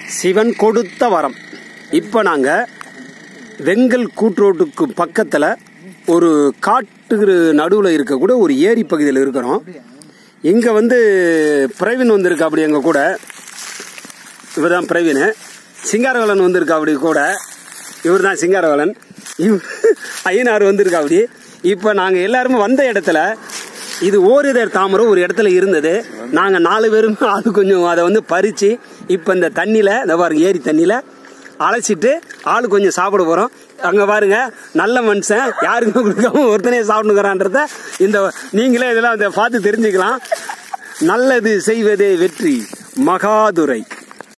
சிவன் கொடுத்த வரம் இப்போ நாங்கள் வெங்கல் கூட்ரோட்டுக்கு பக்கத்தில் ஒரு காட்டு நடுவில் இருக்கக்கூட ஒரு ஏரி பகுதியில் இருக்கிறோம் இங்கே வந்து பிரவீன் வந்திருக்கு அப்படி எங்கள் கூட இவர் தான் பிரவீன் சிங்காரவேலன் வந்திருக்கா அப்படி கூட இவர் தான் சிங்காரவேலன் இவ் ஐயனார் வந்திருக்கா அப்படி இப்போ நாங்கள் எல்லாருமே வந்த இடத்துல இது ஓரிதழ் தாமரை ஒரு இடத்துல இருந்தது நாங்கள் நாலு பேரும் அது கொஞ்சம் அதை வந்து பறித்து இப்போ இந்த தண்ணியில் இந்த பாருங்க ஏரி தண்ணியில் அழைச்சிட்டு ஆள் கொஞ்சம் சாப்பிட போகிறோம் அங்கே பாருங்க நல்ல மனுஷன் யாருக்கும் கொடுக்காம ஒருத்தனே சாப்பிடுங்கிறான்றத இந்த நீங்களே இதெல்லாம் இதை பார்த்து தெரிஞ்சுக்கலாம் நல்லது செய்வதே வெற்றி மகாதுரை